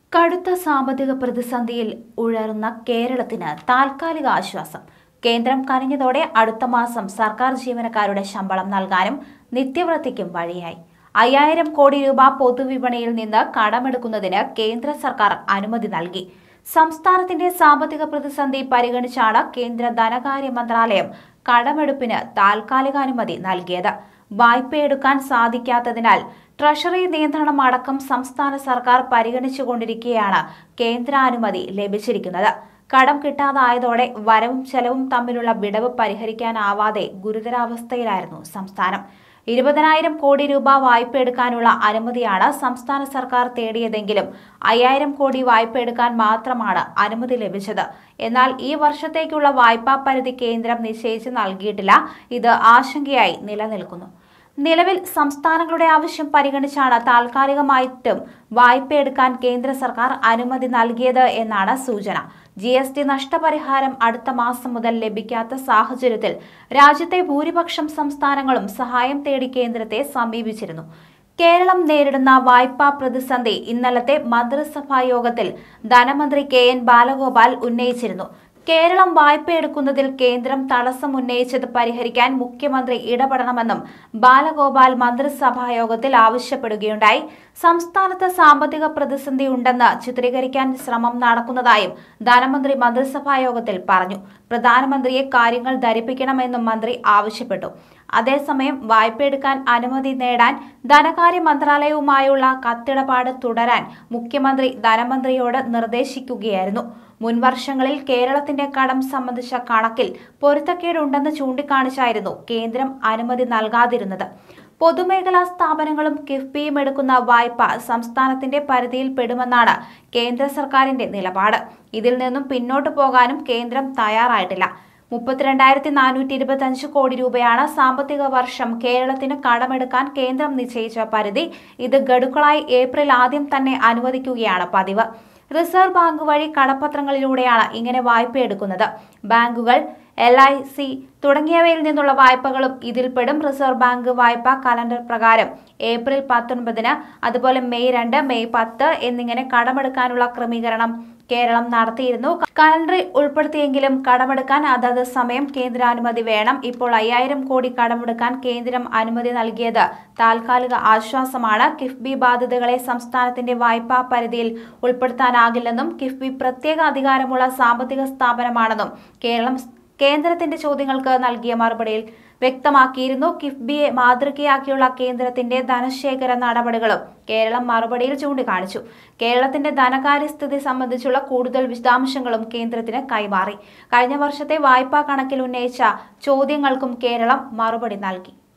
കടുത്ത സാമ്പത്തിക പ്രതിസന്ധിയിൽ ഉഴറുന്ന കേരളത്തിന് താൽക്കാലിക ആശ്വാസം കേന്ദ്രം കനിഞ്ഞതോടെ അടുത്ത മാസം സർക്കാർ ജീവനക്കാരുടെ ശമ്പളം നൽകാനും നിത്യവൃത്തിക്കും വഴിയായി അയ്യായിരം കോടി രൂപ പൊതുവിപണിയിൽ നിന്ന് കടമെടുക്കുന്നതിന് കേന്ദ്ര സർക്കാർ അനുമതി നൽകി സംസ്ഥാനത്തിന്റെ സാമ്പത്തിക പ്രതിസന്ധി പരിഗണിച്ചാണ് കേന്ദ്ര ധനകാര്യ മന്ത്രാലയം കടമെടുപ്പിന് താൽക്കാലിക അനുമതി നൽകിയത് വായ്പയെടുക്കാൻ സാധിക്കാത്തതിനാൽ ട്രഷറി നിയന്ത്രണം അടക്കം സംസ്ഥാന സർക്കാർ പരിഗണിച്ചുകൊണ്ടിരിക്കെയാണ് കേന്ദ്രാനുമതി ലഭിച്ചിരിക്കുന്നത് കടം കിട്ടാതായതോടെ വരവും ചെലവും തമ്മിലുള്ള വിടവ് പരിഹരിക്കാനാവാതെ ഗുരുതരാവസ്ഥയിലായിരുന്നു സംസ്ഥാനം ഇരുപതിനായിരം കോടി രൂപ വായ്പ എടുക്കാനുള്ള അനുമതിയാണ് സംസ്ഥാന സർക്കാർ തേടിയതെങ്കിലും അയ്യായിരം കോടി വായ്പ എടുക്കാൻ മാത്രമാണ് അനുമതി ലഭിച്ചത് എന്നാൽ ഈ വർഷത്തേക്കുള്ള വായ്പാ പരിധി കേന്ദ്രം നിശ്ചയിച്ച് നൽകിയിട്ടില്ല ഇത് ആശങ്കയായി നിലനിൽക്കുന്നു നിലവിൽ സംസ്ഥാനങ്ങളുടെ ആവശ്യം പരിഗണിച്ചാണ് താൽക്കാലികമായിട്ടും വായ്പ എടുക്കാൻ കേന്ദ്ര സർക്കാർ അനുമതി നൽകിയത് എന്നാണ് സൂചന ജി എസ് ടി നഷ്ടപരിഹാരം അടുത്ത മാസം മുതൽ ലഭിക്കാത്ത സാഹചര്യത്തിൽ രാജ്യത്തെ ഭൂരിപക്ഷം സംസ്ഥാനങ്ങളും സഹായം തേടി കേന്ദ്രത്തെ സമീപിച്ചിരുന്നു കേരളം നേരിടുന്ന വായ്പാ പ്രതിസന്ധി ഇന്നലത്തെ മന്ത്രിസഭാ യോഗത്തിൽ ധനമന്ത്രി കെ എൻ ബാലഗോപാൽ ഉന്നയിച്ചിരുന്നു കേരളം വായ്പയെടുക്കുന്നതിൽ കേന്ദ്രം തടസ്സം ഉന്നയിച്ചത് പരിഹരിക്കാൻ മുഖ്യമന്ത്രി ഇടപെടണമെന്നും ബാലഗോപാൽ മന്ത്രിസഭാ യോഗത്തിൽ ആവശ്യപ്പെടുകയുണ്ടായി സംസ്ഥാനത്ത് സാമ്പത്തിക പ്രതിസന്ധി ഉണ്ടെന്ന് ചിത്രീകരിക്കാൻ ശ്രമം നടക്കുന്നതായും ധനമന്ത്രി മന്ത്രിസഭാ യോഗത്തിൽ പറഞ്ഞു പ്രധാനമന്ത്രിയെ കാര്യങ്ങൾ ധരിപ്പിക്കണമെന്നും മന്ത്രി ആവശ്യപ്പെട്ടു അതേസമയം വായ്പയെടുക്കാൻ അനുമതി നേടാൻ ധനകാര്യ മന്ത്രാലയവുമായുള്ള കത്തിടപാട് തുടരാൻ മുഖ്യമന്ത്രി ധനമന്ത്രിയോട് നിർദ്ദേശിക്കുകയായിരുന്നു മുൻവർഷങ്ങളിൽ കേരളത്തിന്റെ കടം സംബന്ധിച്ച കണക്കിൽ പൊരുത്തക്കേടുണ്ടെന്ന് ചൂണ്ടിക്കാണിച്ചായിരുന്നു കേന്ദ്രം അനുമതി നൽകാതിരുന്നത് പൊതുമേഖലാ സ്ഥാപനങ്ങളും കിഫ്ബിയും എടുക്കുന്ന വായ്പ സംസ്ഥാനത്തിന്റെ പരിധിയിൽ പെടുമെന്നാണ് കേന്ദ്ര സർക്കാരിന്റെ നിലപാട് ഇതിൽ നിന്നും പിന്നോട്ടു പോകാനും കേന്ദ്രം തയ്യാറായിട്ടില്ല മുപ്പത്തിരണ്ടായിരത്തി നാനൂറ്റി ഇരുപത്തി അഞ്ച് കോടി രൂപയാണ് സാമ്പത്തിക വർഷം കേരളത്തിന് കടമെടുക്കാൻ കേന്ദ്രം നിശ്ചയിച്ച പരിധി ഇത് ഗഡുക്കളായി ഏപ്രിൽ ആദ്യം തന്നെ അനുവദിക്കുകയാണ് പതിവ് റിസർവ് ബാങ്ക് വഴി കടപ്പത്രങ്ങളിലൂടെയാണ് ഇങ്ങനെ വായ്പ എടുക്കുന്നത് ബാങ്കുകൾ എൽ ഐ സി തുടങ്ങിയവയിൽ നിന്നുള്ള വായ്പകളും ഇതിൽപ്പെടും റിസർവ് ബാങ്ക് വായ്പാ കലണ്ടർ പ്രകാരം ഏപ്രിൽ പത്തൊൻപതിന് അതുപോലെ മെയ് രണ്ട് മെയ് പത്ത് എന്നിങ്ങനെ കടമെടുക്കാനുള്ള ക്രമീകരണം കേരളം നടത്തിയിരുന്നു കലണ്ടറിൽ ഉൾപ്പെടുത്തിയെങ്കിലും കടമെടുക്കാൻ അതത് സമയം കേന്ദ്രാനുമതി വേണം ഇപ്പോൾ അയ്യായിരം കോടി കടമെടുക്കാൻ കേന്ദ്രം അനുമതി നൽകിയത് താൽക്കാലിക ആശ്വാസമാണ് കിഫ്ബി ബാധ്യതകളെ സംസ്ഥാനത്തിന്റെ വായ്പാ പരിധിയിൽ ഉൾപ്പെടുത്താനാകില്ലെന്നും കിഫ്ബി പ്രത്യേക അധികാരമുള്ള സാമ്പത്തിക സ്ഥാപനമാണെന്നും കേരളം കേന്ദ്രത്തിന്റെ ചോദ്യങ്ങൾക്ക് നൽകിയ മറുപടിയിൽ വ്യക്തമാക്കിയിരുന്നു കിഫ്ബിയെ മാതൃകയാക്കിയുള്ള കേന്ദ്രത്തിന്റെ ധനശേഖര നടപടികളും കേരളം മറുപടിയിൽ ചൂണ്ടിക്കാണിച്ചു കേരളത്തിന്റെ ധനകാര്യസ്ഥിതി സംബന്ധിച്ചുള്ള കൂടുതൽ വിശദാംശങ്ങളും കേന്ദ്രത്തിന് കൈമാറി കഴിഞ്ഞ വർഷത്തെ വായ്പാ കണക്കിൽ ഉന്നയിച്ച ചോദ്യങ്ങൾക്കും കേരളം മറുപടി നൽകി